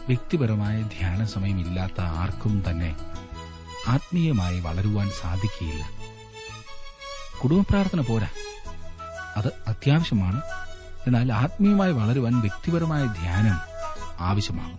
വ്യക്തിപരമായ ധ്യാന സമയമില്ലാത്ത ആർക്കും തന്നെ ആത്മീയമായി വളരുവാൻ സാധിക്കുകയില്ല കുടുംബപ്രാർത്ഥന പോരാ അത് അത്യാവശ്യമാണ് എന്നാൽ ആത്മീയമായി വളരുവാൻ വ്യക്തിപരമായ ധ്യാനം ആവശ്യമാകും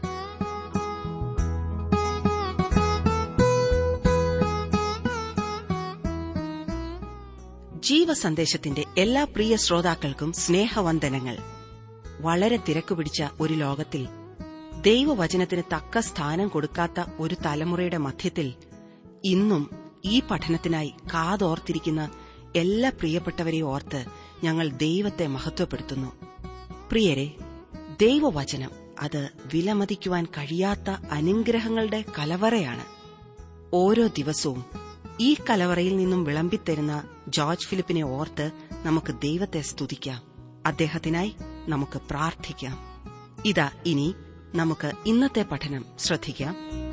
ജീവസന്ദേശത്തിന്റെ എല്ലാ പ്രിയ ശ്രോതാക്കൾക്കും സ്നേഹവന്ദനങ്ങൾ വളരെ തിരക്കു പിടിച്ച ഒരു ലോകത്തിൽ ദൈവവചനത്തിന് തക്ക സ്ഥാനം കൊടുക്കാത്ത ഒരു തലമുറയുടെ മധ്യത്തിൽ ഇന്നും ഈ പഠനത്തിനായി കാതോർത്തിരിക്കുന്ന എല്ലാ പ്രിയപ്പെട്ടവരെ ഓർത്ത് ഞങ്ങൾ ദൈവത്തെ മഹത്വപ്പെടുത്തുന്നു പ്രിയരെ ദൈവവചനം അത് വിലമതിക്കുവാൻ കഴിയാത്ത അനുഗ്രഹങ്ങളുടെ കലവറയാണ് ഓരോ ദിവസവും ഈ കലവറയിൽ നിന്നും വിളമ്പിത്തരുന്ന ജോർജ് ഫിലിപ്പിനെ ഓർത്ത് നമുക്ക് ദൈവത്തെ സ്തുതിക്കാം അദ്ദേഹത്തിനായി നമുക്ക് പ്രാർത്ഥിക്കാം ഇതാ ഇനി നമുക്ക് ഇന്നത്തെ പഠനം ശ്രദ്ധിക്കാം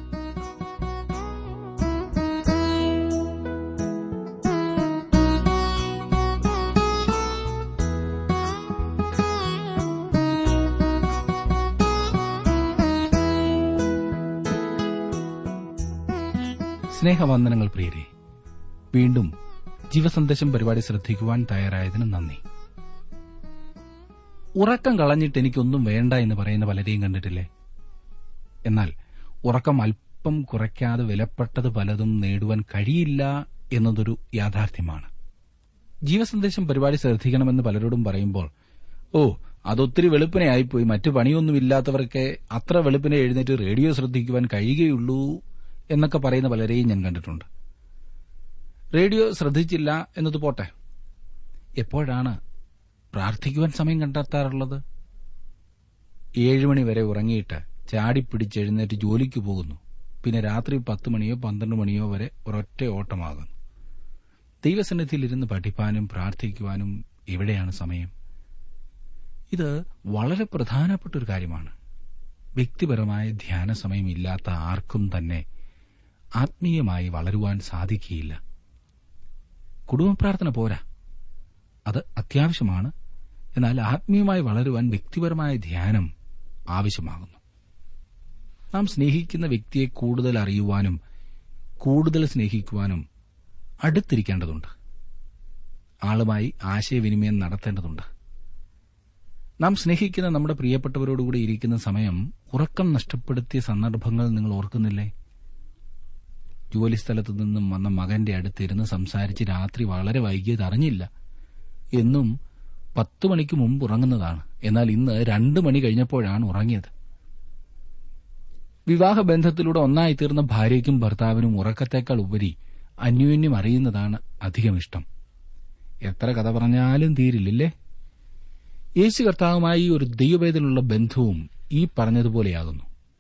സ്നേഹവന്ദനങ്ങൾ പ്രിയരെ വീണ്ടും ജീവസന്ദേശം പരിപാടി ശ്രദ്ധിക്കുവാൻ തയ്യാറായതിന് നന്ദി ഉറക്കം കളഞ്ഞിട്ട് എനിക്കൊന്നും വേണ്ട എന്ന് പറയുന്ന പലരെയും കണ്ടിട്ടില്ലേ എന്നാൽ ഉറക്കം അല്പം കുറയ്ക്കാതെ വിലപ്പെട്ടത് പലതും നേടുവാൻ കഴിയില്ല എന്നതൊരു യാഥാർത്ഥ്യമാണ് ജീവസന്ദേശം പരിപാടി ശ്രദ്ധിക്കണമെന്ന് പലരോടും പറയുമ്പോൾ ഓ അതൊത്തിരി വെളുപ്പിനെ ആയിപ്പോയി മറ്റു പണിയൊന്നുമില്ലാത്തവർക്ക് അത്ര വെളുപ്പിനെ എഴുന്നേറ്റ് റേഡിയോ ശ്രദ്ധിക്കുവാൻ കഴിയുകയുള്ളൂ എന്നൊക്കെ പറയുന്ന പലരെയും ഞാൻ കണ്ടിട്ടുണ്ട് റേഡിയോ ശ്രദ്ധിച്ചില്ല എന്നത് പോട്ടെ എപ്പോഴാണ് പ്രാർത്ഥിക്കുവാൻ സമയം കണ്ടെത്താറുള്ളത് ഏഴുമണി വരെ ഉറങ്ങിയിട്ട് ചാടിപ്പിടിച്ചെഴുന്നേറ്റ് ജോലിക്ക് പോകുന്നു പിന്നെ രാത്രി പത്ത് മണിയോ പന്ത്രണ്ട് മണിയോ വരെ ഒരൊറ്റ ഓട്ടമാകുന്നു ദൈവസന്നിധിയിലിരുന്ന് പഠിപ്പാനും പ്രാർത്ഥിക്കുവാനും എവിടെയാണ് സമയം ഇത് വളരെ പ്രധാനപ്പെട്ട ഒരു കാര്യമാണ് വ്യക്തിപരമായ ധ്യാന സമയമില്ലാത്ത ആർക്കും തന്നെ ആത്മീയമായി വളരുവാൻ സാധിക്കുകയില്ല കുടുംബപ്രാർത്ഥന പോരാ അത് അത്യാവശ്യമാണ് എന്നാൽ ആത്മീയമായി വളരുവാൻ വ്യക്തിപരമായ ധ്യാനം ആവശ്യമാകുന്നു നാം സ്നേഹിക്കുന്ന വ്യക്തിയെ കൂടുതൽ അറിയുവാനും കൂടുതൽ സ്നേഹിക്കുവാനും അടുത്തിരിക്കേണ്ടതുണ്ട് ആളുമായി ആശയവിനിമയം നടത്തേണ്ടതുണ്ട് നാം സ്നേഹിക്കുന്ന നമ്മുടെ പ്രിയപ്പെട്ടവരോടുകൂടി ഇരിക്കുന്ന സമയം ഉറക്കം നഷ്ടപ്പെടുത്തിയ സന്ദർഭങ്ങൾ നിങ്ങൾ ഓർക്കുന്നില്ലേ ജോലിസ്ഥലത്തു നിന്നും വന്ന മകന്റെ അടുത്തിരുന്ന് സംസാരിച്ച് രാത്രി വളരെ വൈകിയത് അറിഞ്ഞില്ല എന്നും പത്ത് മണിക്ക് മുമ്പ് ഉറങ്ങുന്നതാണ് എന്നാൽ ഇന്ന് രണ്ടു മണി കഴിഞ്ഞപ്പോഴാണ് ഉറങ്ങിയത് വിവാഹബന്ധത്തിലൂടെ ഒന്നായി തീർന്ന ഭാര്യയ്ക്കും ഭർത്താവിനും ഉറക്കത്തേക്കാൾ ഉപരി അന്യോന്യം അറിയുന്നതാണ് അധികം ഇഷ്ടം എത്ര കഥ പറഞ്ഞാലും തീരില്ലേ യേശു കർത്താവുമായി ഒരു ദൈവവേദനുള്ള ബന്ധവും ഈ പറഞ്ഞതുപോലെയാകുന്നു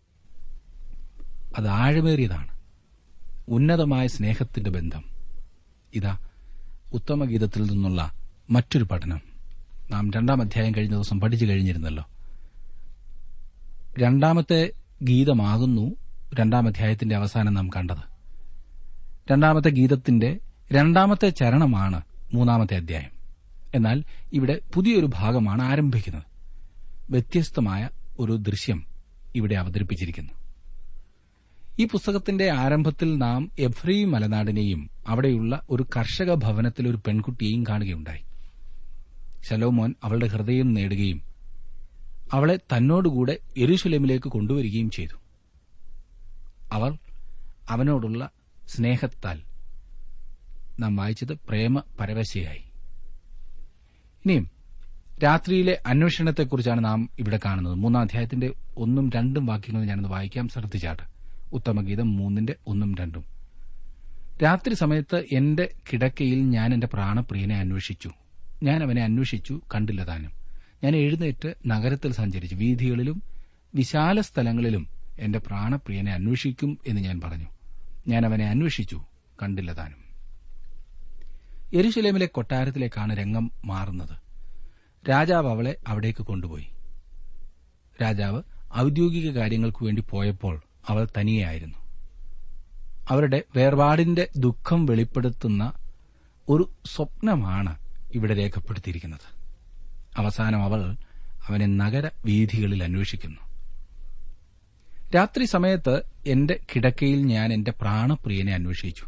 അത് ആഴമേറിയതാണ് ഉന്നതമായ സ്നേഹത്തിന്റെ ബന്ധം ഇതാ ഉത്തമഗീതത്തിൽ നിന്നുള്ള മറ്റൊരു പഠനം നാം രണ്ടാം അധ്യായം കഴിഞ്ഞ ദിവസം പഠിച്ചു കഴിഞ്ഞിരുന്നല്ലോ രണ്ടാമത്തെ ഗീതമാകുന്നു രണ്ടാം അധ്യായത്തിന്റെ അവസാനം നാം കണ്ടത് രണ്ടാമത്തെ ഗീതത്തിന്റെ രണ്ടാമത്തെ ചരണമാണ് മൂന്നാമത്തെ അധ്യായം എന്നാൽ ഇവിടെ പുതിയൊരു ഭാഗമാണ് ആരംഭിക്കുന്നത് വ്യത്യസ്തമായ ഒരു ദൃശ്യം ഇവിടെ അവതരിപ്പിച്ചിരിക്കുന്നു ഈ പുസ്തകത്തിന്റെ ആരംഭത്തിൽ നാം എഫ്രീ മലനാടിനെയും അവിടെയുള്ള ഒരു കർഷക ഭവനത്തിൽ ഒരു പെൺകുട്ടിയെയും കാണുകയുണ്ടായി ശലോമോൻ അവളുടെ ഹൃദയം നേടുകയും അവളെ തന്നോടുകൂടെ എരുശലേമിലേക്ക് കൊണ്ടുവരികയും ചെയ്തു അവൾ അവനോടുള്ള സ്നേഹത്താൽ നാം വായിച്ചത് പ്രേമ പരവശയായി ഇനിയും രാത്രിയിലെ അന്വേഷണത്തെക്കുറിച്ചാണ് നാം ഇവിടെ കാണുന്നത് മൂന്നാം അധ്യായത്തിന്റെ ഒന്നും രണ്ടും വാക്യങ്ങൾ ഞാനത് വായിക്കാം ശ്രദ്ധിച്ചാട്ട് ഉത്തമഗീതം മൂന്നിന്റെ ഒന്നും രണ്ടും രാത്രി സമയത്ത് എന്റെ കിടക്കയിൽ ഞാൻ എന്റെ പ്രാണപ്രിയനെ അന്വേഷിച്ചു ഞാൻ അവനെ അന്വേഷിച്ചു കണ്ടില്ല താനും ഞാൻ എഴുന്നേറ്റ് നഗരത്തിൽ സഞ്ചരിച്ചു വീഥികളിലും വിശാല സ്ഥലങ്ങളിലും എന്റെ പ്രാണപ്രിയനെ അന്വേഷിക്കും എന്ന് ഞാൻ പറഞ്ഞു ഞാൻ അവനെ അന്വേഷിച്ചു കണ്ടില്ല താനും എരുശലേമിലെ കൊട്ടാരത്തിലേക്കാണ് രംഗം മാറുന്നത് രാജാവ് അവളെ അവിടേക്ക് കൊണ്ടുപോയി രാജാവ് ഔദ്യോഗിക കാര്യങ്ങൾക്ക് വേണ്ടി പോയപ്പോൾ അവൾ തനിയെയായിരുന്നു അവരുടെ വേർപാടിന്റെ ദുഃഖം വെളിപ്പെടുത്തുന്ന ഒരു സ്വപ്നമാണ് ഇവിടെ രേഖപ്പെടുത്തിയിരിക്കുന്നത് അവസാനം അവൾ അവനെ നഗര വീഥികളിൽ അന്വേഷിക്കുന്നു രാത്രി സമയത്ത് എന്റെ കിടക്കയിൽ ഞാൻ എന്റെ പ്രാണപ്രിയനെ അന്വേഷിച്ചു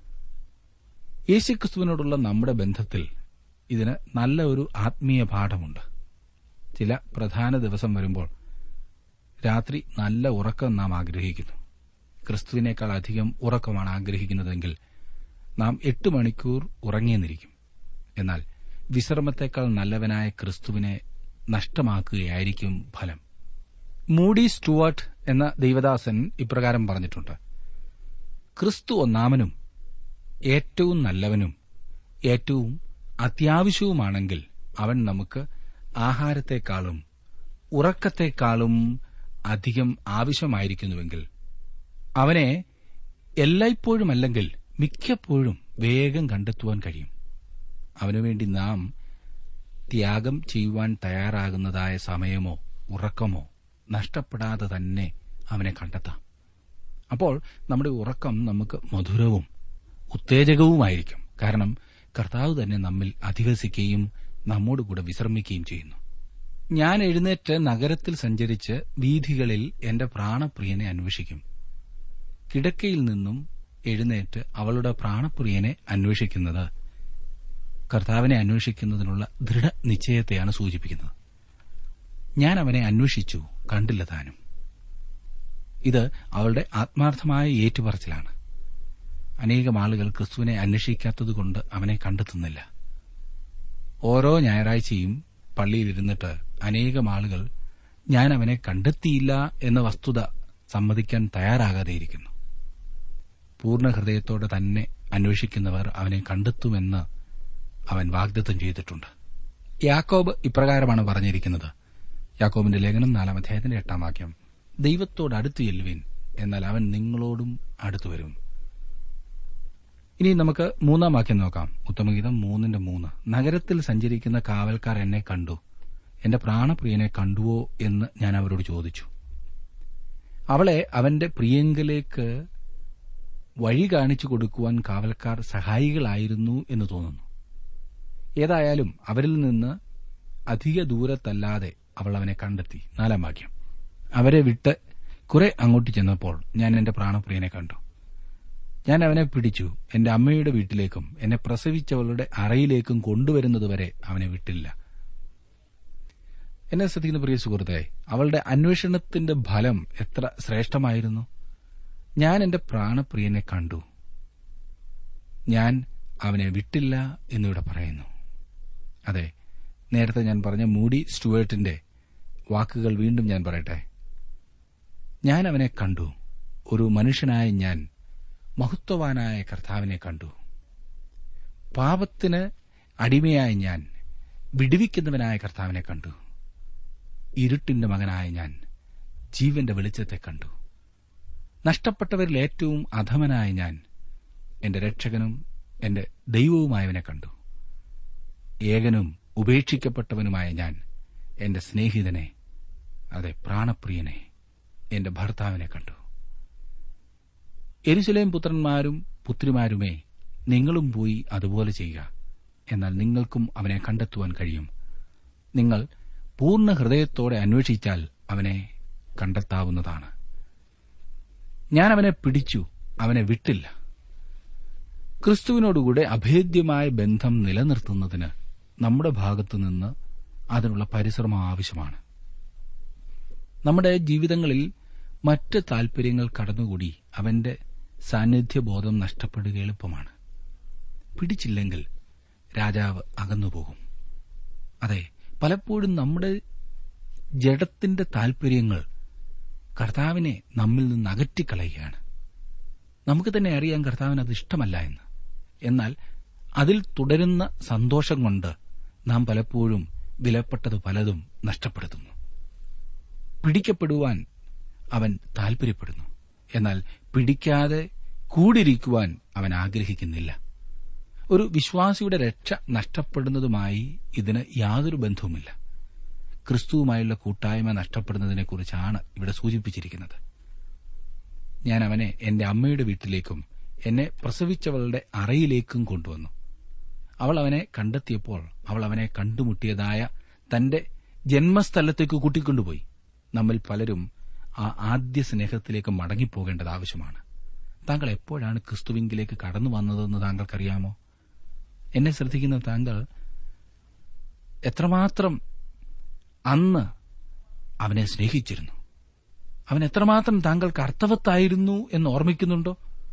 യേശുക്രിസ്തുവിനോടുള്ള നമ്മുടെ ബന്ധത്തിൽ ഇതിന് നല്ല ഒരു ആത്മീയ പാഠമുണ്ട് ചില പ്രധാന ദിവസം വരുമ്പോൾ രാത്രി നല്ല ഉറക്കം നാം ആഗ്രഹിക്കുന്നു ക്രിസ്തുവിനേക്കാൾ അധികം ഉറക്കമാണ് ആഗ്രഹിക്കുന്നതെങ്കിൽ നാം എട്ട് മണിക്കൂർ ഉറങ്ങിയെന്നിരിക്കും എന്നാൽ വിശ്രമത്തേക്കാൾ നല്ലവനായ ക്രിസ്തുവിനെ നഷ്ടമാക്കുകയായിരിക്കും ഫലം മൂഡി സ്റ്റുവർട്ട് എന്ന ദൈവദാസൻ ഇപ്രകാരം പറഞ്ഞിട്ടുണ്ട് ക്രിസ്തു ഒന്നാമനും ഏറ്റവും നല്ലവനും ഏറ്റവും അത്യാവശ്യവുമാണെങ്കിൽ അവൻ നമുക്ക് ആഹാരത്തെക്കാളും ഉറക്കത്തെക്കാളും അധികം ആവശ്യമായിരിക്കുന്നുവെങ്കിൽ അവനെ എല്ലായ്പ്പോഴും അല്ലെങ്കിൽ മിക്കപ്പോഴും വേഗം കണ്ടെത്തുവാൻ കഴിയും അവനുവേണ്ടി നാം ത്യാഗം ചെയ്യുവാൻ തയ്യാറാകുന്നതായ സമയമോ ഉറക്കമോ നഷ്ടപ്പെടാതെ തന്നെ അവനെ കണ്ടെത്താം അപ്പോൾ നമ്മുടെ ഉറക്കം നമുക്ക് മധുരവും ഉത്തേജകവുമായിരിക്കും കാരണം കർത്താവ് തന്നെ നമ്മിൽ അധിവസിക്കുകയും നമ്മോടുകൂടെ വിശ്രമിക്കുകയും ചെയ്യുന്നു ഞാൻ എഴുന്നേറ്റ് നഗരത്തിൽ സഞ്ചരിച്ച് വീഥികളിൽ എന്റെ പ്രാണപ്രിയനെ അന്വേഷിക്കും കിടക്കയിൽ നിന്നും എഴുന്നേറ്റ് അവളുടെ പ്രാണപ്രിയനെ അന്വേഷിക്കുന്നത് കർത്താവിനെ അന്വേഷിക്കുന്നതിനുള്ള ദൃഢനിശ്ചയത്തെയാണ് സൂചിപ്പിക്കുന്നത് ഞാൻ അവനെ അന്വേഷിച്ചു കണ്ടില്ല താനും ഇത് അവളുടെ ആത്മാർത്ഥമായ ഏറ്റുപറച്ചിലാണ് അനേകം ആളുകൾ ക്രിസ്തുവിനെ അന്വേഷിക്കാത്തതുകൊണ്ട് അവനെ കണ്ടെത്തുന്നില്ല ഓരോ ഞായറാഴ്ചയും പള്ളിയിലിരുന്നിട്ട് അനേകം ആളുകൾ ഞാൻ അവനെ കണ്ടെത്തിയില്ല എന്ന വസ്തുത സമ്മതിക്കാൻ തയ്യാറാകാതെയിരിക്കുന്നു പൂർണ്ണ ഹൃദയത്തോടെ തന്നെ അന്വേഷിക്കുന്നവർ അവനെ കണ്ടെത്തുമെന്ന് അവൻ വാഗ്ദത്തം ചെയ്തിട്ടുണ്ട് യാക്കോബ് ഇപ്രകാരമാണ് പറഞ്ഞിരിക്കുന്നത് യാക്കോബിന്റെ ലേഖനം നാലാം അധ്യായത്തിന്റെ എട്ടാം വാക്യം ദൈവത്തോട് അടുത്തു ചെല്ലുവിൻ എന്നാൽ അവൻ നിങ്ങളോടും അടുത്തു വരും ഇനി നമുക്ക് മൂന്നാം വാക്യം നോക്കാം ഉത്തമഗീതം മൂന്നിന്റെ മൂന്ന് നഗരത്തിൽ സഞ്ചരിക്കുന്ന കാവൽക്കാർ എന്നെ കണ്ടു എന്റെ പ്രാണപ്രിയനെ കണ്ടുവോ എന്ന് ഞാൻ അവരോട് ചോദിച്ചു അവളെ അവന്റെ പ്രിയങ്കലേക്ക് വഴി കാണിച്ചു കൊടുക്കുവാൻ കാവൽക്കാർ സഹായികളായിരുന്നു എന്ന് തോന്നുന്നു ഏതായാലും അവരിൽ നിന്ന് അധിക ദൂരത്തല്ലാതെ അവൾ അവനെ കണ്ടെത്തി നാലാം വാക്യം അവരെ വിട്ട് കുറെ അങ്ങോട്ട് ചെന്നപ്പോൾ ഞാൻ എന്റെ പ്രാണപ്രിയനെ കണ്ടു ഞാൻ അവനെ പിടിച്ചു എന്റെ അമ്മയുടെ വീട്ടിലേക്കും എന്നെ പ്രസവിച്ചവളുടെ അറയിലേക്കും കൊണ്ടുവരുന്നതുവരെ അവനെ വിട്ടില്ല എന്നെ ശ്രദ്ധിക്കുന്ന പ്രിയ സുഹൃത്തെ അവളുടെ അന്വേഷണത്തിന്റെ ഫലം എത്ര ശ്രേഷ്ഠമായിരുന്നു ഞാൻ എന്റെ പ്രാണപ്രിയനെ കണ്ടു ഞാൻ അവനെ വിട്ടില്ല എന്നിവിടെ പറയുന്നു അതെ നേരത്തെ ഞാൻ പറഞ്ഞ മൂഡി സ്റ്റുവേർട്ടിന്റെ വാക്കുകൾ വീണ്ടും ഞാൻ പറയട്ടെ ഞാൻ അവനെ കണ്ടു ഒരു മനുഷ്യനായ ഞാൻ മഹത്വവാനായ കർത്താവിനെ കണ്ടു പാപത്തിന് അടിമയായ ഞാൻ വിടുവിക്കുന്നവനായ കർത്താവിനെ കണ്ടു ഇരുട്ടിന്റെ മകനായ ഞാൻ ജീവന്റെ വെളിച്ചത്തെ കണ്ടു നഷ്ടപ്പെട്ടവരിൽ ഏറ്റവും അധമനായ ഞാൻ എന്റെ രക്ഷകനും എന്റെ ദൈവവുമായവനെ കണ്ടു ഏകനും ഉപേക്ഷിക്കപ്പെട്ടവനുമായ ഞാൻ എന്റെ സ്നേഹിതനെ അതെ പ്രാണപ്രിയനെ എന്റെ ഭർത്താവിനെ കണ്ടു എരുസലേം പുത്രന്മാരും പുത്രിമാരുമേ നിങ്ങളും പോയി അതുപോലെ ചെയ്യുക എന്നാൽ നിങ്ങൾക്കും അവനെ കണ്ടെത്തുവാൻ കഴിയും നിങ്ങൾ പൂർണ്ണ ഹൃദയത്തോടെ അന്വേഷിച്ചാൽ അവനെ കണ്ടെത്താവുന്നതാണ് ഞാൻ അവനെ പിടിച്ചു അവനെ വിട്ടില്ല ക്രിസ്തുവിനോടുകൂടെ അഭേദ്യമായ ബന്ധം നിലനിർത്തുന്നതിന് നമ്മുടെ ഭാഗത്തുനിന്ന് അതിനുള്ള പരിശ്രമം ആവശ്യമാണ് നമ്മുടെ ജീവിതങ്ങളിൽ മറ്റ് താൽപര്യങ്ങൾ കടന്നുകൂടി അവന്റെ സാന്നിധ്യബോധം നഷ്ടപ്പെടുക എളുപ്പമാണ് പിടിച്ചില്ലെങ്കിൽ രാജാവ് അകന്നുപോകും അതെ പലപ്പോഴും നമ്മുടെ ജഡത്തിന്റെ താൽപര്യങ്ങൾ കർത്താവിനെ നമ്മിൽ നിന്ന് അകറ്റിക്കളയുകയാണ് നമുക്ക് തന്നെ അറിയാം കർത്താവിന് അത് ഇഷ്ടമല്ല എന്ന് എന്നാൽ അതിൽ തുടരുന്ന സന്തോഷം കൊണ്ട് നാം പലപ്പോഴും വിലപ്പെട്ടത് പലതും നഷ്ടപ്പെടുത്തുന്നു പിടിക്കപ്പെടുവാൻ അവൻ താൽപര്യപ്പെടുന്നു എന്നാൽ പിടിക്കാതെ കൂടിരിക്കുവാൻ അവൻ ആഗ്രഹിക്കുന്നില്ല ഒരു വിശ്വാസിയുടെ രക്ഷ നഷ്ടപ്പെടുന്നതുമായി ഇതിന് യാതൊരു ബന്ധവുമില്ല ക്രിസ്തുവുമായുള്ള കൂട്ടായ്മ നഷ്ടപ്പെടുന്നതിനെക്കുറിച്ചാണ് ഇവിടെ സൂചിപ്പിച്ചിരിക്കുന്നത് ഞാൻ അവനെ എന്റെ അമ്മയുടെ വീട്ടിലേക്കും എന്നെ പ്രസവിച്ചവളുടെ അറയിലേക്കും കൊണ്ടുവന്നു അവൾ അവനെ കണ്ടെത്തിയപ്പോൾ അവൾ അവനെ കണ്ടുമുട്ടിയതായ തന്റെ ജന്മസ്ഥലത്തേക്ക് കൂട്ടിക്കൊണ്ടുപോയി നമ്മിൽ പലരും ആ ആദ്യ സ്നേഹത്തിലേക്ക് മടങ്ങിപ്പോകേണ്ടത് ആവശ്യമാണ് താങ്കൾ എപ്പോഴാണ് ക്രിസ്തുവിങ്കിലേക്ക് കടന്നു വന്നതെന്ന് താങ്കൾക്കറിയാമോ എന്നെ ശ്രദ്ധിക്കുന്ന താങ്കൾ എത്രമാത്രം അന്ന് അവനെ സ്നേഹിച്ചിരുന്നു അവൻ എത്രമാത്രം താങ്കൾക്ക് അർത്ഥവത്തായിരുന്നു എന്ന് ഓർമ്മിക്കുന്നുണ്ടോ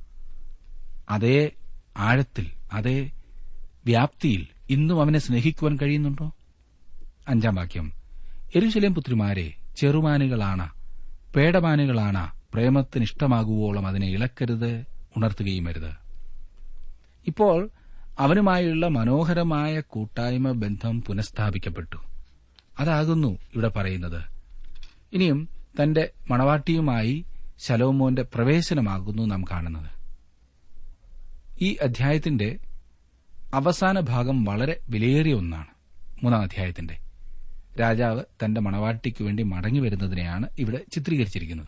അതേ ആഴത്തിൽ അതേ വ്യാപ്തിയിൽ ഇന്നും അവനെ സ്നേഹിക്കുവാൻ കഴിയുന്നുണ്ടോ അഞ്ചാം വാക്യം എരുശലേം പുത്രിമാരെ ചെറുമാനുകളാണ് പേടമാനുകളാണ് പ്രേമത്തിന് ഇഷ്ടമാകുവോളം അതിനെ ഇളക്കരുത് ഉണർത്തുകയും അരുത് ഇപ്പോൾ അവനുമായുള്ള മനോഹരമായ കൂട്ടായ്മ ബന്ധം പുനഃസ്ഥാപിക്കപ്പെട്ടു അതാകുന്നു ഇവിടെ പറയുന്നത് ഇനിയും തന്റെ മണവാട്ടിയുമായി ശലോമോന്റെ പ്രവേശനമാകുന്നു നാം കാണുന്നത് ഈ അധ്യായത്തിന്റെ അവസാന ഭാഗം വളരെ വിലയേറിയ ഒന്നാണ് മൂന്നാം അധ്യായത്തിന്റെ രാജാവ് തന്റെ മണവാട്ടിക്ക് വേണ്ടി മടങ്ങി വരുന്നതിനെയാണ് ഇവിടെ ചിത്രീകരിച്ചിരിക്കുന്നത്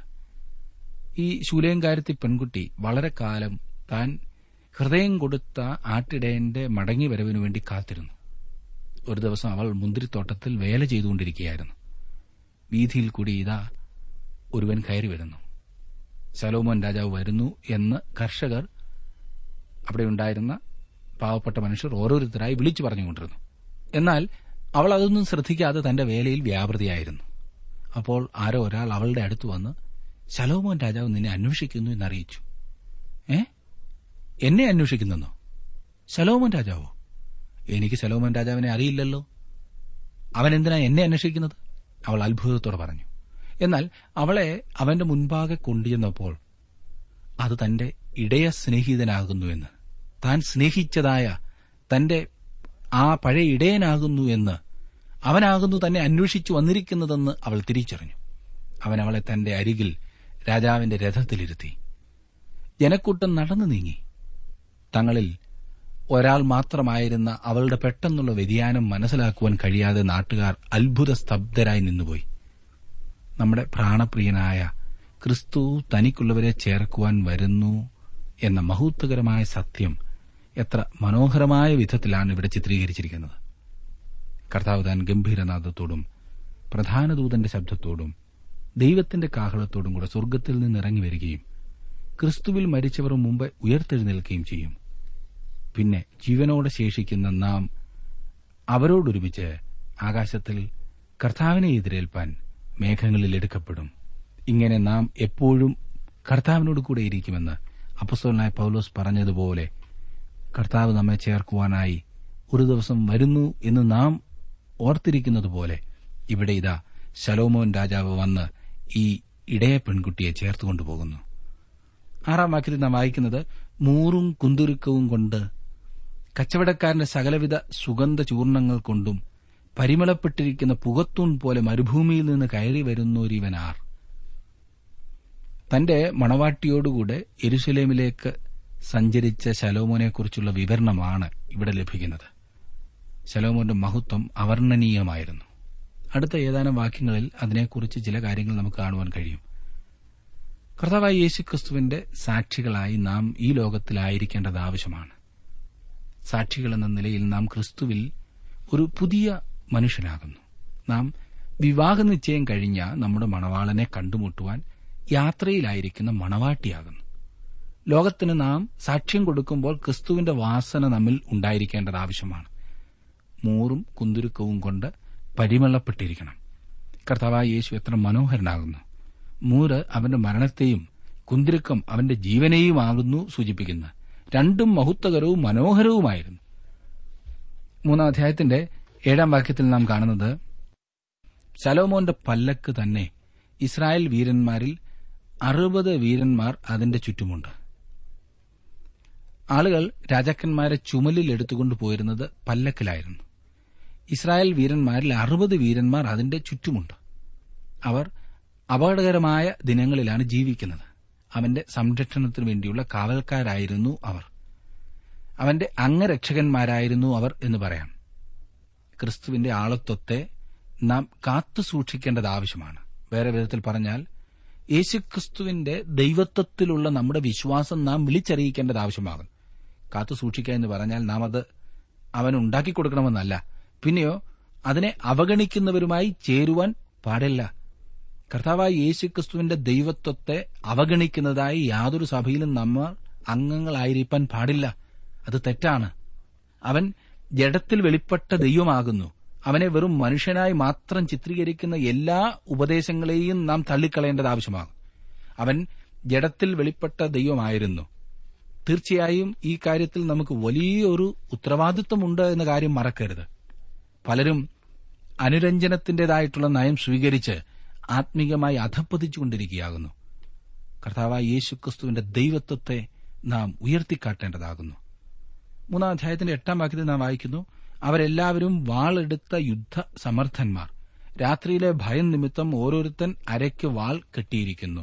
ഈ ശൂലേങ്കാരത്തി പെൺകുട്ടി വളരെ കാലം താൻ ഹൃദയം കൊടുത്ത ആട്ടിടയന്റെ മടങ്ങി വരവിനു വേണ്ടി കാത്തിരുന്നു ഒരു ദിവസം അവൾ മുന്തിരിത്തോട്ടത്തിൽ വേല ചെയ്തുകൊണ്ടിരിക്കുകയായിരുന്നു വീതിയിൽ കൂടി ഇതാ ഒരുവൻ കയറി വരുന്നു ശലോമോൻ രാജാവ് വരുന്നു എന്ന് കർഷകർ അവിടെ ഉണ്ടായിരുന്ന പാവപ്പെട്ട മനുഷ്യർ ഓരോരുത്തരായി വിളിച്ചു പറഞ്ഞുകൊണ്ടിരുന്നു എന്നാൽ അവൾ അതൊന്നും ശ്രദ്ധിക്കാതെ തന്റെ വേലയിൽ വ്യാപൃതിയായിരുന്നു അപ്പോൾ ആരോ ഒരാൾ അവളുടെ അടുത്ത് വന്ന് ശലോമോൻ രാജാവ് നിന്നെ അന്വേഷിക്കുന്നു എന്നറിയിച്ചു ഏ എന്നെ അന്വേഷിക്കുന്നെന്നോ ശലോമോൻ രാജാവോ എനിക്ക് ശലോമോൻ രാജാവിനെ അറിയില്ലല്ലോ അവൻ എന്തിനാ എന്നെ അന്വേഷിക്കുന്നത് അവൾ അത്ഭുതത്തോടെ പറഞ്ഞു എന്നാൽ അവളെ അവന്റെ മുൻപാകെ കൊണ്ടുചെന്നപ്പോൾ അത് തന്റെ ഇടയ സ്നേഹിതനാകുന്നുവെന്ന് താൻ സ്നേഹിച്ചതായ തന്റെ ആ പഴയ ഇടയനാകുന്നു എന്ന് അവനാകുന്നു തന്നെ അന്വേഷിച്ചു വന്നിരിക്കുന്നതെന്ന് അവൾ തിരിച്ചറിഞ്ഞു അവൻ അവളെ തന്റെ അരികിൽ രാജാവിന്റെ രഥത്തിലിരുത്തി ജനക്കൂട്ടം നടന്നു നീങ്ങി തങ്ങളിൽ ഒരാൾ മാത്രമായിരുന്ന അവളുടെ പെട്ടെന്നുള്ള വ്യതിയാനം മനസ്സിലാക്കുവാൻ കഴിയാതെ നാട്ടുകാർ അത്ഭുത സ്തബ്ധരായി നിന്നുപോയി നമ്മുടെ പ്രാണപ്രിയനായ ക്രിസ്തു തനിക്കുള്ളവരെ ചേർക്കുവാൻ വരുന്നു എന്ന മഹത്വകരമായ സത്യം എത്ര മനോഹരമായ വിധത്തിലാണ് ഇവിടെ ചിത്രീകരിച്ചിരിക്കുന്നത് കർത്താവ് താൻ ഗംഭീരനാഥത്തോടും പ്രധാന ദൂതന്റെ ശബ്ദത്തോടും ദൈവത്തിന്റെ കാഹളത്തോടും കൂടെ സ്വർഗത്തിൽ നിന്ന് ഇറങ്ങി വരികയും ക്രിസ്തുവിൽ മരിച്ചവർ മുമ്പ് ഉയർത്തെഴുന്നേൽക്കുകയും ചെയ്യും പിന്നെ ജീവനോടെ ശേഷിക്കുന്ന നാം അവരോടൊരുമിച്ച് ആകാശത്തിൽ കർത്താവിനെ എതിരേൽപ്പാൻ മേഘങ്ങളിൽ എടുക്കപ്പെടും ഇങ്ങനെ നാം എപ്പോഴും കർത്താവിനോട് കൂടെ ഇരിക്കുമെന്ന് അപ്പസ്തോലനായ പൌലോസ് പറഞ്ഞതുപോലെ കർത്താവ് നമ്മെ ചേർക്കുവാനായി ഒരു ദിവസം വരുന്നു എന്ന് നാം ഓർത്തിരിക്കുന്നതുപോലെ ഇവിടെ ഇതാ ശലോമോൻ രാജാവ് വന്ന് ഈ ഇടയ പെൺകുട്ടിയെ ചേർത്തുകൊണ്ടുപോകുന്നു ആറാം വാക്യത്തിൽ നാം വായിക്കുന്നത് മൂറും കുന്തുരുക്കവും കൊണ്ട് കച്ചവടക്കാരന്റെ സകലവിധ സുഗന്ധ ചൂർണങ്ങൾ കൊണ്ടും പരിമളപ്പെട്ടിരിക്കുന്ന പുകത്തൂൺ പോലെ മരുഭൂമിയിൽ നിന്ന് കയറി വരുന്നൊരിവനാർ തന്റെ മണവാട്ടിയോടുകൂടെ എരുസലേമിലേക്ക് സഞ്ചരിച്ച ശലോമോനെക്കുറിച്ചുള്ള വിവരണമാണ് ഇവിടെ ലഭിക്കുന്നത് ശലോമോന്റെ മഹത്വം അവർണ്ണനീയമായിരുന്നു അടുത്ത ഏതാനും വാക്യങ്ങളിൽ അതിനെക്കുറിച്ച് ചില കാര്യങ്ങൾ നമുക്ക് കാണുവാൻ കഴിയും കർത്താവായ യേശുക്രിസ്തുവിന്റെ സാക്ഷികളായി നാം ഈ ലോകത്തിലായിരിക്കേണ്ടത് ആവശ്യമാണ് സാക്ഷികൾ എന്ന നിലയിൽ നാം ക്രിസ്തുവിൽ ഒരു പുതിയ മനുഷ്യനാകുന്നു നാം വിവാഹ നിശ്ചയം കഴിഞ്ഞ നമ്മുടെ മണവാളനെ കണ്ടുമുട്ടുവാൻ യാത്രയിലായിരിക്കുന്ന മണവാട്ടിയാകുന്നു ലോകത്തിന് നാം സാക്ഷ്യം കൊടുക്കുമ്പോൾ ക്രിസ്തുവിന്റെ വാസന നമ്മിൽ ഉണ്ടായിരിക്കേണ്ടത് ആവശ്യമാണ് മൂറും കുന്തുരുക്കവും കൊണ്ട് പരിമളപ്പെട്ടിരിക്കണം കർത്താവായ യേശു എത്ര മനോഹരനാകുന്നു മൂര് അവന്റെ മരണത്തെയും കുന്തിരുക്കം അവന്റെ ജീവനെയുമാകുന്നു സൂചിപ്പിക്കുന്നത് രണ്ടും മഹത്വകരവും മനോഹരവുമായിരുന്നു മൂന്നാം അധ്യായത്തിന്റെ ഏഴാം വാക്യത്തിൽ നാം കാണുന്നത് ശലോമോന്റെ പല്ലക്ക് തന്നെ ഇസ്രായേൽ വീരന്മാരിൽ അറുപത് വീരന്മാർ അതിന്റെ ചുറ്റുമുണ്ട് ആളുകൾ രാജാക്കന്മാരെ ചുമലിൽ എടുത്തുകൊണ്ട് പോയിരുന്നത് പല്ലക്കിലായിരുന്നു ഇസ്രായേൽ വീരന്മാരിൽ അറുപത് വീരന്മാർ അതിന്റെ ചുറ്റുമുണ്ട് അവർ അപകടകരമായ ദിനങ്ങളിലാണ് ജീവിക്കുന്നത് അവന്റെ സംരക്ഷണത്തിനു വേണ്ടിയുള്ള കാവൽക്കാരായിരുന്നു അവർ അവന്റെ അംഗരക്ഷകന്മാരായിരുന്നു അവർ എന്ന് പറയാം ക്രിസ്തുവിന്റെ ആളത്വത്തെ നാം കാത്തു സൂക്ഷിക്കേണ്ടത് ആവശ്യമാണ് വേറെ വിധത്തിൽ പറഞ്ഞാൽ യേശുക്രിസ്തുവിന്റെ ദൈവത്വത്തിലുള്ള നമ്മുടെ വിശ്വാസം നാം വിളിച്ചറിയിക്കേണ്ടത് ആവശ്യമാകും കാത്തു സൂക്ഷിക്കുക എന്ന് പറഞ്ഞാൽ നാം അത് അവൻ ഉണ്ടാക്കി കൊടുക്കണമെന്നല്ല പിന്നെയോ അതിനെ അവഗണിക്കുന്നവരുമായി ചേരുവാൻ പാടില്ല കർത്താവായ യേശുക്രിസ്തുവിന്റെ ദൈവത്വത്തെ അവഗണിക്കുന്നതായി യാതൊരു സഭയിലും നമ്മൾ അംഗങ്ങളായിരിക്കാൻ പാടില്ല അത് തെറ്റാണ് അവൻ ജഡത്തിൽ വെളിപ്പെട്ട ദൈവമാകുന്നു അവനെ വെറും മനുഷ്യനായി മാത്രം ചിത്രീകരിക്കുന്ന എല്ലാ ഉപദേശങ്ങളെയും നാം തള്ളിക്കളയേണ്ടത് ആവശ്യമാകും അവൻ ജഡത്തിൽ വെളിപ്പെട്ട ദൈവമായിരുന്നു തീർച്ചയായും ഈ കാര്യത്തിൽ നമുക്ക് വലിയൊരു ഉത്തരവാദിത്വമുണ്ട് എന്ന കാര്യം മറക്കരുത് പലരും അനുരഞ്ജനത്തിന്റേതായിട്ടുള്ള നയം സ്വീകരിച്ച് ആത്മീകമായി അധപ്പതിച്ചുകൊണ്ടിരിക്കുകയാകുന്നു കർത്താവായ യേശുക്രിസ്തുവിന്റെ ദൈവത്വത്തെ നാം ഉയർത്തിക്കാട്ടേണ്ടതാകുന്നു മൂന്നാം അധ്യായത്തിന്റെ എട്ടാം വാക്യത്തിൽ നാം വായിക്കുന്നു അവരെല്ലാവരും വാളെടുത്ത യുദ്ധ സമർത്ഥന്മാർ രാത്രിയിലെ ഭയം നിമിത്തം ഓരോരുത്തൻ അരയ്ക്ക് വാൾ കെട്ടിയിരിക്കുന്നു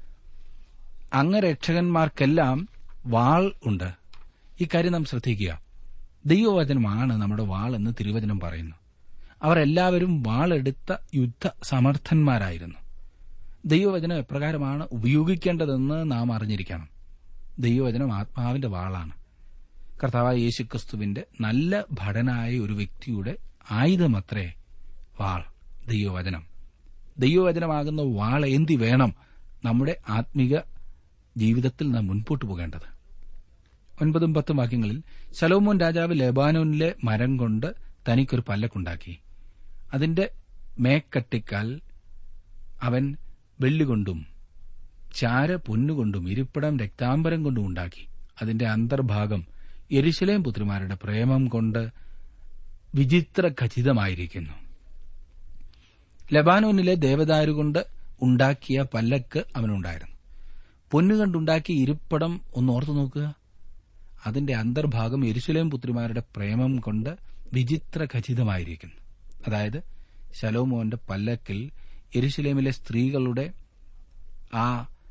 അംഗരക്ഷകന്മാർക്കെല്ലാം വാൾ ഉണ്ട് ഇക്കാര്യം നാം ശ്രദ്ധിക്കുക ദൈവവചനമാണ് നമ്മുടെ വാൾ എന്ന് തിരുവചനം പറയുന്നു അവർ എല്ലാവരും വാളെടുത്ത യുദ്ധ സമർത്ഥന്മാരായിരുന്നു ദൈവവചനം എപ്രകാരമാണ് ഉപയോഗിക്കേണ്ടതെന്ന് നാം അറിഞ്ഞിരിക്കണം ദൈവവചനം ആത്മാവിന്റെ വാളാണ് കർത്താവായ യേശുക്രിസ്തുവിന്റെ നല്ല ഭടനായ ഒരു വ്യക്തിയുടെ ആയുധമത്രേ വാൾ ദൈവവചനം ദൈവവചനമാകുന്ന വാൾ എന്തി വേണം നമ്മുടെ ആത്മിക ജീവിതത്തിൽ നാം മുൻപോട്ട് പോകേണ്ടത് ഒൻപതും പത്തും വാക്യങ്ങളിൽ ശലോമോൻ രാജാവ് ലെബാനോനിലെ മരം കൊണ്ട് തനിക്കൊരു പല്ലക്കുണ്ടാക്കി അതിന്റെ മേക്കട്ടിക്കാൽ അവൻ വെള്ളികൊണ്ടും ചാര പൊന്നുകൊണ്ടും ഇരിപ്പിടം രക്താംബരം കൊണ്ടും ഉണ്ടാക്കി അതിന്റെ അന്തർഭാഗം എരിശിലേം പുത്രിമാരുടെ പ്രേമം കൊണ്ട് വിചിത്ര ഖചിതമായിരിക്കുന്നു ലബാനോനിലെ ദേവദാരുകൊണ്ട് ഉണ്ടാക്കിയ പല്ലക്ക് അവനുണ്ടായിരുന്നു പൊന്നുകണ്ടുണ്ടാക്കിയ ഇരിപ്പിടം ഒന്ന് ഓർത്തു നോക്കുക അതിന്റെ അന്തർഭാഗം എരുശലേം പുത്രിമാരുടെ പ്രേമം കൊണ്ട് വിചിത്ര ഖചിതമായിരിക്കുന്നു അതായത് ശലോമോന്റെ പല്ലക്കിൽ എരുശലേമിലെ സ്ത്രീകളുടെ ആ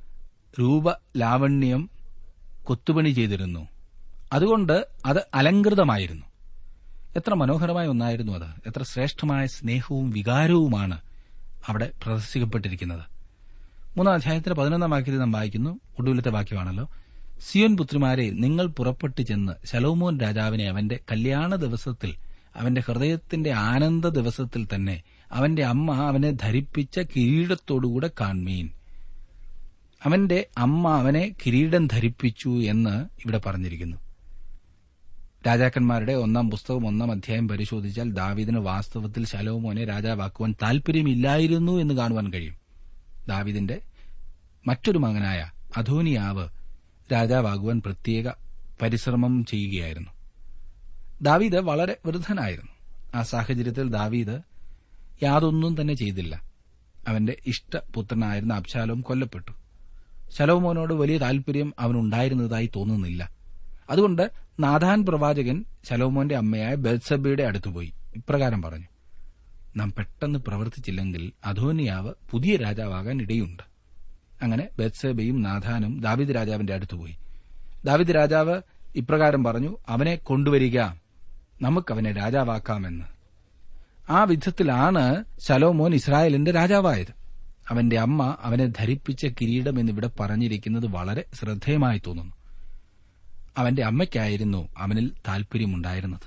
രൂപലാവണ്യം കൊത്തുപണി ചെയ്തിരുന്നു അതുകൊണ്ട് അത് അലങ്കൃതമായിരുന്നു എത്ര മനോഹരമായ ഒന്നായിരുന്നു അത് എത്ര ശ്രേഷ്ഠമായ സ്നേഹവും വികാരവുമാണ് അവിടെ പ്രദർശിക്കപ്പെട്ടിരിക്കുന്നത് മൂന്നാം അധ്യായത്തിന്റെ പതിനൊന്നാം വാക്യത്തിൽ നാം വായിക്കുന്നു ഒടുവിലത്തെ വാക്യമാണല്ലോ സിയോൻ പുത്രിമാരെ നിങ്ങൾ പുറപ്പെട്ടു ചെന്ന് ശലോമോൻ രാജാവിനെ അവന്റെ കല്യാണ ദിവസത്തിൽ അവന്റെ ഹൃദയത്തിന്റെ ആനന്ദ ദിവസത്തിൽ തന്നെ അവന്റെ അമ്മ അവനെ ധരിപ്പിച്ച കിരീടത്തോടുകൂടെ കാൺമീൻ അവന്റെ അമ്മ അവനെ കിരീടം ധരിപ്പിച്ചു എന്ന് ഇവിടെ പറഞ്ഞിരിക്കുന്നു രാജാക്കന്മാരുടെ ഒന്നാം പുസ്തകം ഒന്നാം അധ്യായം പരിശോധിച്ചാൽ ദാവീദിന് വാസ്തവത്തിൽ ശലോമോനെ രാജാവാക്കുവാൻ താൽപര്യമില്ലായിരുന്നു എന്ന് കാണുവാൻ കഴിയും ദാവീദിന്റെ മറ്റൊരു മകനായ അധോനിയാവ് രാജാവാകുവാൻ പ്രത്യേക പരിശ്രമം ചെയ്യുകയായിരുന്നു ദാവീദ് വളരെ വൃദ്ധനായിരുന്നു ആ സാഹചര്യത്തിൽ ദാവീദ് യാതൊന്നും തന്നെ ചെയ്തില്ല അവന്റെ ഇഷ്ടപുത്രനായിരുന്ന അബ്ശാലോം കൊല്ലപ്പെട്ടു ശലോമോനോട് വലിയ താൽപര്യം അവനുണ്ടായിരുന്നതായി തോന്നുന്നില്ല അതുകൊണ്ട് നാഥാൻ പ്രവാചകൻ ശലോമോന്റെ അമ്മയായ ബെത്സബയുടെ അടുത്തുപോയി ഇപ്രകാരം പറഞ്ഞു നാം പെട്ടെന്ന് പ്രവർത്തിച്ചില്ലെങ്കിൽ അധോനിയാവ് പുതിയ രാജാവാകാൻ ഇടയുണ്ട് അങ്ങനെ ബത്സബയും നാഥാനും ദാവിദ് രാജാവിന്റെ അടുത്തുപോയി ദാവിദ് രാജാവ് ഇപ്രകാരം പറഞ്ഞു അവനെ കൊണ്ടുവരിക നമുക്കവനെ രാജാവാക്കാമെന്ന് ആ വിധത്തിലാണ് ശലോമോൻ ഇസ്രായേലിന്റെ രാജാവായത് അവന്റെ അമ്മ അവനെ ധരിപ്പിച്ച കിരീടം എന്നിവിടെ പറഞ്ഞിരിക്കുന്നത് വളരെ ശ്രദ്ധേയമായി തോന്നുന്നു അവന്റെ അമ്മയ്ക്കായിരുന്നു അവനിൽ താൽപര്യമുണ്ടായിരുന്നത്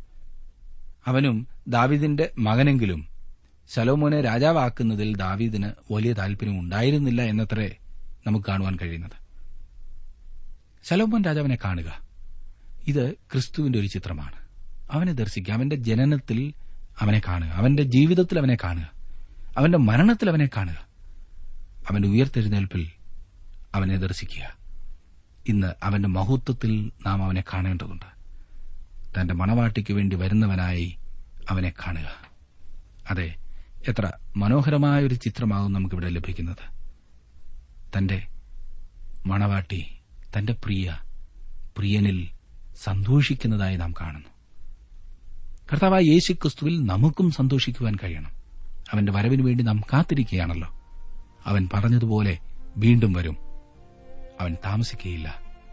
അവനും ദാവിദിന്റെ മകനെങ്കിലും ശലോമോനെ രാജാവാക്കുന്നതിൽ ദാവീദിന് വലിയ താൽപര്യം ഉണ്ടായിരുന്നില്ല എന്നത്രേ നമുക്ക് കാണുവാൻ കഴിയുന്നത് ശലോമോൻ രാജാവിനെ കാണുക ഇത് ക്രിസ്തുവിന്റെ ഒരു ചിത്രമാണ് അവനെ ദർശിക്കുക അവന്റെ ജനനത്തിൽ അവനെ കാണുക അവന്റെ ജീവിതത്തിൽ അവനെ കാണുക അവന്റെ മരണത്തിൽ അവനെ കാണുക അവന്റെ ഉയർത്തെഴുന്നേൽപ്പിൽ അവനെ ദർശിക്കുക ഇന്ന് അവന്റെ മഹത്വത്തിൽ നാം അവനെ കാണേണ്ടതുണ്ട് തന്റെ മണവാട്ടിക്ക് വേണ്ടി വരുന്നവനായി അവനെ കാണുക അതെ എത്ര മനോഹരമായ ഒരു ചിത്രമാകും നമുക്കിവിടെ ലഭിക്കുന്നത് തന്റെ മണവാട്ടി തന്റെ പ്രിയ പ്രിയനിൽ സന്തോഷിക്കുന്നതായി നാം കാണുന്നു കർത്താവായ യേശു ക്രിസ്തുവിൽ നമുക്കും സന്തോഷിക്കുവാൻ കഴിയണം അവന്റെ വരവിന് വേണ്ടി നാം കാത്തിരിക്കുകയാണല്ലോ അവൻ പറഞ്ഞതുപോലെ വീണ്ടും വരും അവൻ താമസിക്കുകയില്ല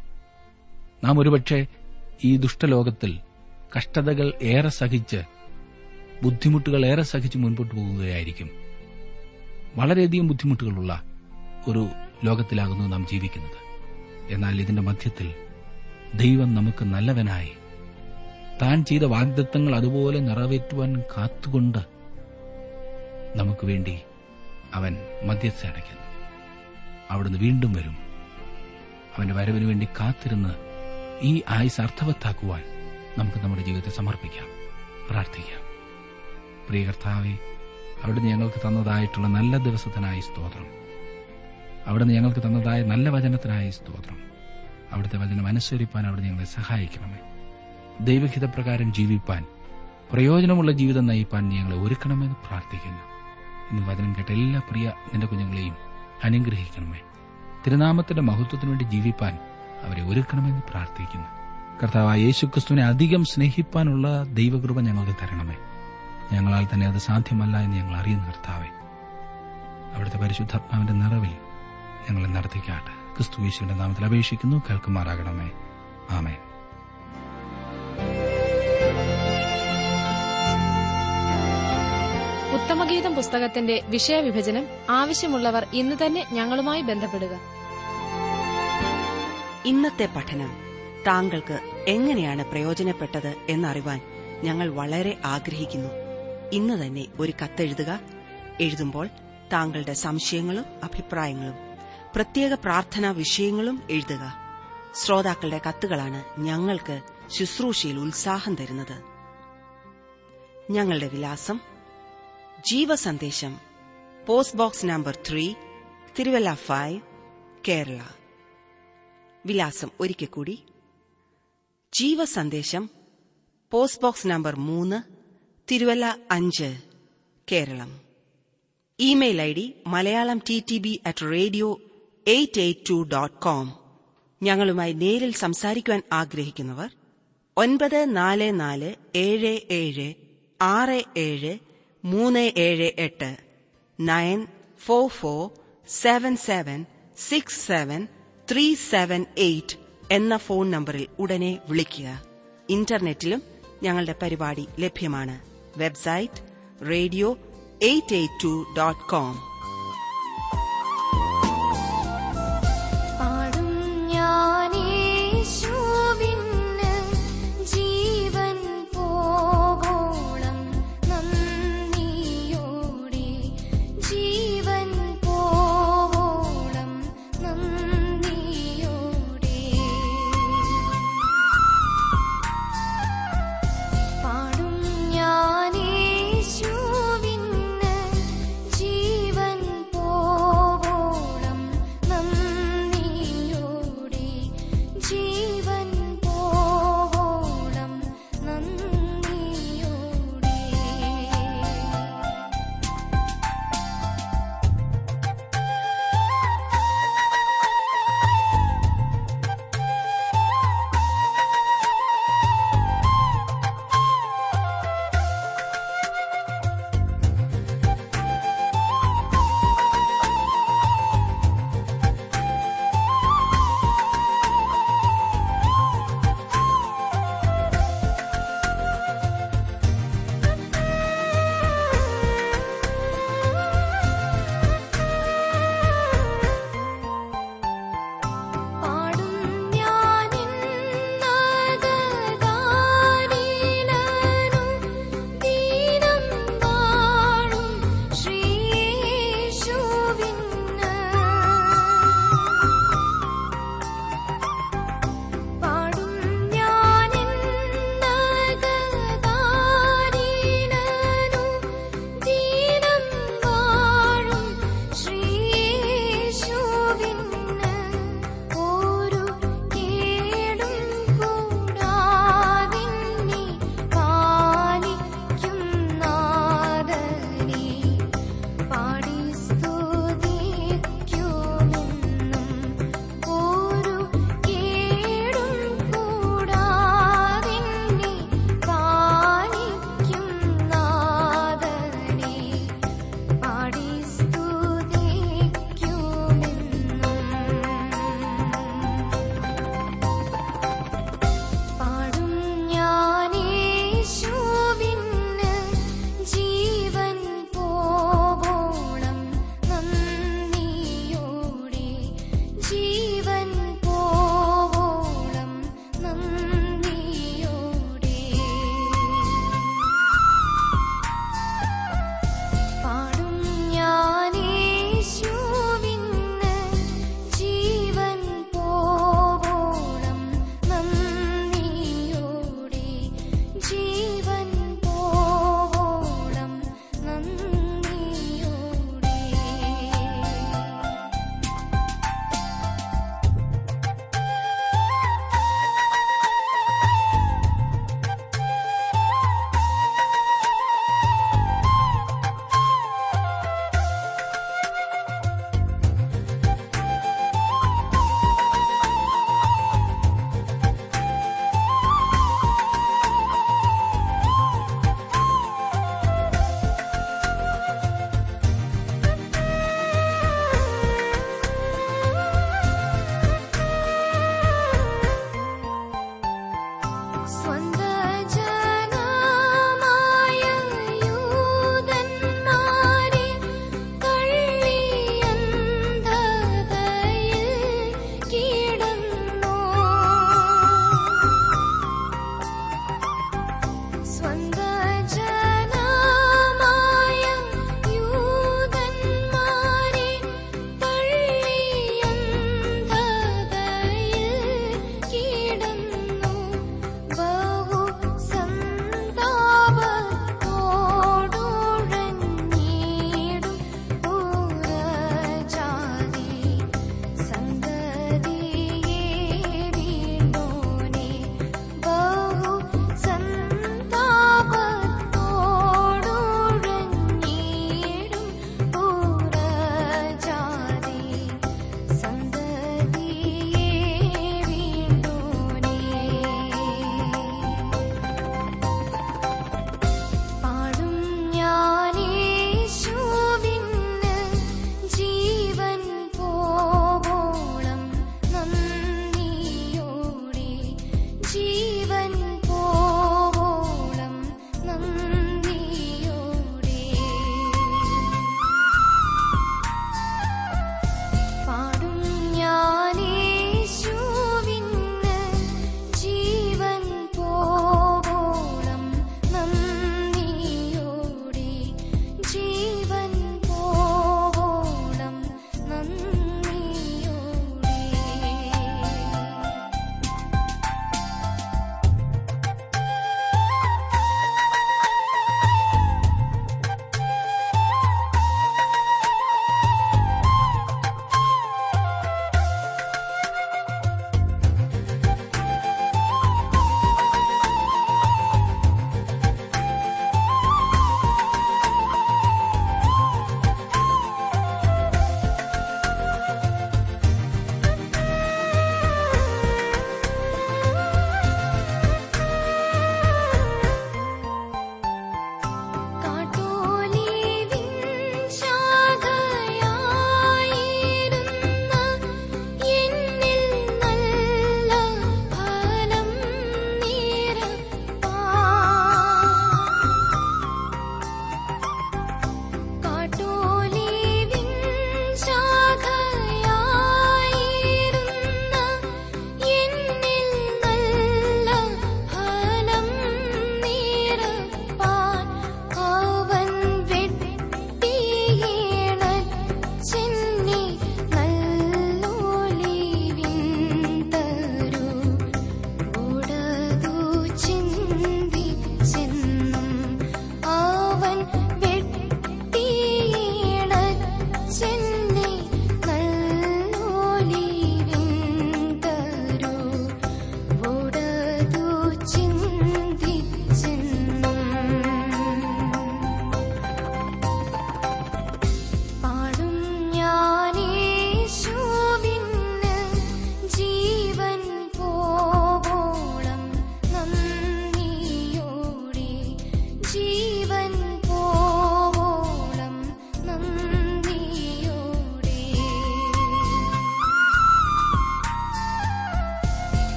നാം ഒരുപക്ഷെ ഈ ദുഷ്ടലോകത്തിൽ കഷ്ടതകൾ ഏറെ സഹിച്ച് ബുദ്ധിമുട്ടുകൾ ഏറെ സഹിച്ച് മുൻപോട്ട് പോകുകയായിരിക്കും വളരെയധികം ബുദ്ധിമുട്ടുകളുള്ള ഒരു ലോകത്തിലാകുന്നു നാം ജീവിക്കുന്നത് എന്നാൽ ഇതിന്റെ മധ്യത്തിൽ ദൈവം നമുക്ക് നല്ലവനായി താൻ ചെയ്ത വാഗ്ദത്തങ്ങൾ അതുപോലെ നിറവേറ്റുവാൻ കാത്തുകൊണ്ട് നമുക്ക് വേണ്ടി അവൻ മധ്യസ്ഥ അടയ്ക്കുന്നു അവിടുന്ന് വീണ്ടും വരും അവന്റെ വരവിന് വേണ്ടി കാത്തിരുന്ന് ഈ ആയുസ് അർത്ഥവത്താക്കുവാൻ നമുക്ക് നമ്മുടെ ജീവിതത്തെ സമർപ്പിക്കാം പ്രാർത്ഥിക്കാം പ്രിയ കർത്താവെ അവിടുന്ന് ഞങ്ങൾക്ക് തന്നതായിട്ടുള്ള നല്ല ദിവസത്തിനായി സ്തോത്രം അവിടുന്ന് ഞങ്ങൾക്ക് തന്നതായ നല്ല വചനത്തിനായി സ്തോത്രം അവിടുത്തെ വചനം അനുസരിപ്പാൻ അവിടുന്ന് ഞങ്ങളെ സഹായിക്കണമേ ദൈവഹിതപ്രകാരം ജീവിപ്പാൻ പ്രയോജനമുള്ള ജീവിതം നയിപ്പാൻ നീ ഞങ്ങളെ ഒരുക്കണമെന്ന് പ്രാർത്ഥിക്കുന്നു ഇന്ന് വചനം കേട്ട എല്ലാ പ്രിയ നിന്റെ കുഞ്ഞുങ്ങളെയും അനുഗ്രഹിക്കണമേ തിരുനാമത്തിന്റെ മഹത്വത്തിനു വേണ്ടി ജീവിപ്പാൻ അവരെ ഒരുക്കണമെന്ന് പ്രാർത്ഥിക്കുന്നു കർത്താവായ യേശുക്രിസ്തുവിനെ അധികം സ്നേഹിപ്പാനുള്ള ദൈവകൃപ ഞങ്ങൾക്ക് തരണമേ ഞങ്ങളാൽ തന്നെ അത് സാധ്യമല്ല എന്ന് ഞങ്ങൾ അറിയുന്ന കർത്താവെ അവിടുത്തെ പരിശുദ്ധാത്മാവിന്റെ നിറവിൽ ഞങ്ങളെ നടത്തിക്കാട്ടെ ക്രിസ്തു യേശുവിന്റെ നാമത്തിൽ അപേക്ഷിക്കുന്നു കേൾക്കുമാറാകണമേ ആമേൻ ഉത്തമഗീതം പുസ്തകത്തിന്റെ വിഷയവിഭജനം ആവശ്യമുള്ളവർ ഇന്ന് തന്നെ ഞങ്ങളുമായി ബന്ധപ്പെടുക ഇന്നത്തെ പഠനം താങ്കൾക്ക് എങ്ങനെയാണ് പ്രയോജനപ്പെട്ടത് എന്നറിവാൻ ഞങ്ങൾ വളരെ ആഗ്രഹിക്കുന്നു ഇന്ന് തന്നെ ഒരു കത്തെഴുതുക എഴുതുമ്പോൾ താങ്കളുടെ സംശയങ്ങളും അഭിപ്രായങ്ങളും പ്രത്യേക പ്രാർത്ഥനാ വിഷയങ്ങളും എഴുതുക ശ്രോതാക്കളുടെ കത്തുകളാണ് ഞങ്ങൾക്ക് ശുശ്രൂഷയിൽ ഉത്സാഹം തരുന്നത് ഞങ്ങളുടെ വിലാസം Jeevasandesham post box number three Thiruvalla five Kerala വിലാസം ഒരിക്കൽ കൂടി ജീവസന്ദേശം പോസ്റ്റ് ബോക്സ് നമ്പർ മൂന്ന് തിരുവല്ല അഞ്ച് Keralam email I D Malayalam T T B at radio eight eight two dot com ഞങ്ങളുമായി നേരിൽ സംസാരിക്കുവാൻ ആഗ്രഹിക്കുന്നവർ ഒൻപത് നാല് നാല് ഏഴ് ഏഴ് ആറ് ഏഴ് മൂന്ന് ഏഴ് എട്ട് nine four four seven seven six seven three seven eight എന്ന ഫോൺ നമ്പറിൽ ഉടനെ വിളിക്കുക ഇന്റർനെറ്റിലും ഞങ്ങളുടെ പരിപാടി ലഭ്യമാണ് website radio eight eight two dot com